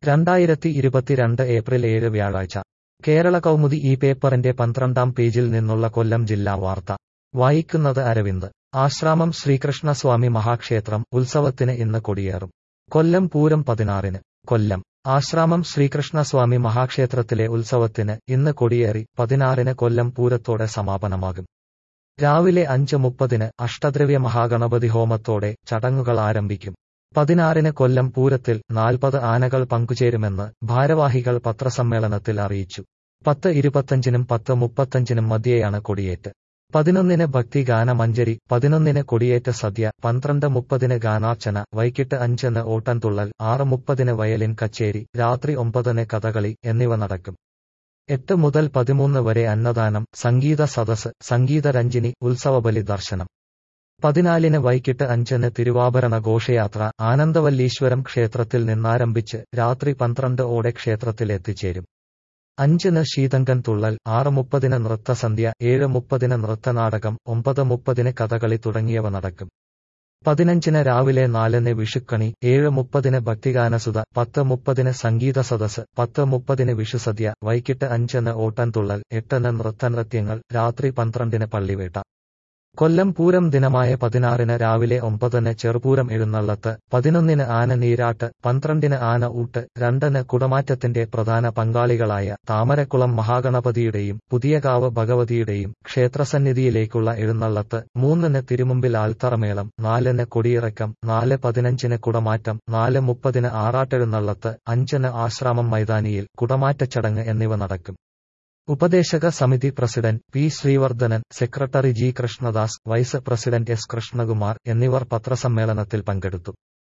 രണ്ടായിരത്തി ഇരുപത്തിരണ്ട് ഏപ്രിൽ ഏഴ് വ്യാഴാഴ്ച കേരള കൗമുദി ഈ പേപ്പറിന്റെ പന്ത്രണ്ടാം പേജിൽ നിന്നുള്ള കൊല്ലം ജില്ലാ വാർത്ത വായിക്കുന്നത് അരവിന്ദ് ആശ്രാമം ശ്രീകൃഷ്ണസ്വാമി മഹാക്ഷേത്രം ഉത്സവത്തിന് ഇന്ന് കൊടിയേറും കൊല്ലം പൂരം പതിനാറിന് കൊല്ലം ആശ്രാമം ശ്രീകൃഷ്ണസ്വാമി മഹാക്ഷേത്രത്തിലെ ഉത്സവത്തിന് ഇന്ന് കൊടിയേറി പതിനാറിന് കൊല്ലം പൂരത്തോടെ സമാപനമാകും രാവിലെ അഞ്ച് മുപ്പതിന് അഷ്ടദ്രവ്യ മഹാഗണപതി ഹോമത്തോടെ ചടങ്ങുകൾ ആരംഭിക്കും പതിനാറിന് കൊല്ലം പൂരത്തിൽ നാൽപ്പത് ആനകൾ പങ്കുചേരുമെന്ന് ഭാരവാഹികൾ പത്രസമ്മേളനത്തിൽ അറിയിച്ചു പത്ത് ഇരുപത്തഞ്ചിനും പത്ത് മുപ്പത്തഞ്ചിനും മധ്യേയാണ് കൊടിയേറ്റ് പതിനൊന്നിന് ഭക്തി ഗാനമഞ്ജരി പതിനൊന്നിന് കൊടിയേറ്റ് സദ്യ പന്ത്രണ്ട് മുപ്പതിന് ഗാനാർച്ചന വൈകിട്ട് അഞ്ചിന് ഓട്ടൻതുള്ളൽ ആറ് മുപ്പതിന് വയലിൻ കച്ചേരി രാത്രി ഒമ്പതിന് കഥകളി എന്നിവ നടക്കും എട്ട് മുതൽ പതിമൂന്ന് വരെ അന്നദാനം സംഗീത സദസ് സംഗീത രഞ്ജിനി ഉത്സവബലി ദർശനം പതിനാലിന് വൈകിട്ട് അഞ്ചിന് തിരുവാഭരണ ഘോഷയാത്ര ആനന്ദവല്ലീശ്വരം ക്ഷേത്രത്തിൽ നിന്നാരംഭിച്ച് രാത്രി പന്ത്രണ്ട് ഓടെ ക്ഷേത്രത്തിൽ എത്തിച്ചേരും അഞ്ചിന് ശീതങ്കൻ തുള്ളൽ ആറ് മുപ്പതിന് നൃത്തസന്ധ്യ ഏഴ് മുപ്പതിന് നൃത്തനാടകം ഒമ്പത് മുപ്പതിന് കഥകളി തുടങ്ങിയവ നടക്കും പതിനഞ്ചിന് രാവിലെ നാലിന് വിഷുക്കണി ഏഴ് മുപ്പതിന് ഭക്തിഗാനസുത പത്ത് മുപ്പതിന് സംഗീത സദസ് പത്ത് മുപ്പതിന് വിഷുസദ്യ വൈകിട്ട് അഞ്ചിന് ഓട്ടൻതുള്ളൽ എട്ടിന് നൃത്തനൃത്യങ്ങൾ രാത്രി പന്ത്രണ്ടിന് പള്ളിവേട്ട കൊല്ലം പൂരം ദിനമായ പതിനാറിന് രാവിലെ ഒമ്പതിന് ചെറുപൂരം എഴുന്നള്ളത്ത് പതിനൊന്നിന് ആന നീരാട്ട് പന്ത്രണ്ടിന് ആന ഊട്ട് രണ്ടിന് കുടമാറ്റത്തിന്റെ പ്രധാന പങ്കാളികളായ താമരക്കുളം മഹാഗണപതിയുടെയും പുതിയകാവ് ഭഗവതിയുടെയും ക്ഷേത്രസന്നിധിയിലേക്കുള്ള എഴുന്നള്ളത്ത് മൂന്നിന് തിരുമുമ്പിൽ ആൽത്തറമേളം നാലിന് കൊടിയിറക്കം നാല് പതിനഞ്ചിന് കുടമാറ്റം നാല് മുപ്പതിന് ആറാട്ടെഴുന്നള്ളത്ത് അഞ്ചിന് ആശ്രാമം മൈതാനിയിൽ കുടമാറ്റച്ചടങ്ങ് എന്നിവ നടക്കും ഉപദേശക സമിതി president P Sreevardhanan secretary G Krishnadas vice president S Krishnakumar എന്നിവർ പത്രസമ്മേളനത്തിൽ പങ്കെടുത്തു